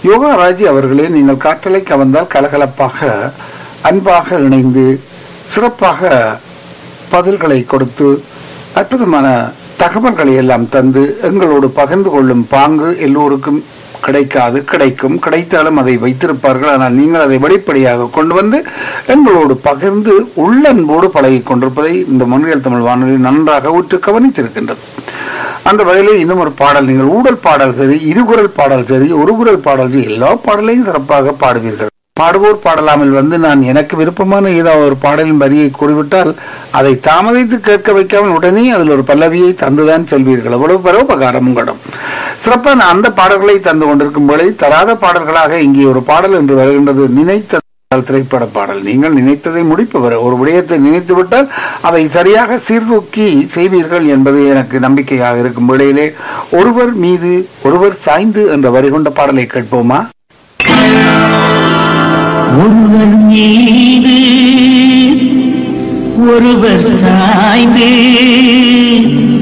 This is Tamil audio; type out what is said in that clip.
யோகாராஜி அவர்களே நீங்கள் காற்றலைக்கு வந்தால் கலகலப்பாக அன்பாக இணைந்து சிறப்பாக பதில்களை கொடுத்து அற்புதமான தகவல்களை எல்லாம் தந்து எங்களோடு பகிர்ந்து கொள்ளும் பாங்கு எல்லோருக்கும் கிடைக்காது கிடைக்கும் கிடைத்தாலும் அதை வைத்திருப்பார்கள் ஆனால் நீங்கள் அதை வெளிப்படையாக கொண்டு வந்து எங்களோடு பகிர்ந்து உள்ளன்போடு பழகிக் கொண்டிருப்பதை இந்த மொழியல் தமிழ் வானொலி நன்றாக உற்று கவனித்திருக்கின்றது அந்த வகையில் இன்னும் ஒரு பாடல் நீங்கள் ஊடல் பாடல் சரி இருகுரல் பாடல் சரி ஒரு குரல் பாடல் சரி எல்லா பாடலையும் சிறப்பாக பாடுவீர்கள் பாடுவோர் பாடலாமல் வந்து நான் எனக்கு விருப்பமான ஏதாவது ஒரு பாடலின் வரியை கூறிவிட்டால் அதை தாமதித்து கேட்க வைக்காமல் உடனே அதில் ஒரு பல்லவியை தந்துதான் செல்வீர்கள் அவ்வளவு பரோபகாரம் உங்களிடம் சிறப்பான அந்த பாடல்களை தந்து கொண்டிருக்கும் வேளை தராத பாடல்களாக இங்கே ஒரு பாடல் என்று வருகின்றது நினைத்த திரைப்பட பாடல் நீங்கள் நினைத்ததை முடிப்பவர் ஒரு விடயத்தை நினைத்து விட்டால் அதை சரியாக சீர்தூக்கி செய்வீர்கள் என்பது எனக்கு நம்பிக்கையாக இருக்கும் வேளையிலே ஒருவர் மீது ஒருவர் சாய்ந்து என்ற வரி கொண்ட பாடலை கேட்போமா ஒருவர் மீது ஒருவர் சாய்ந்து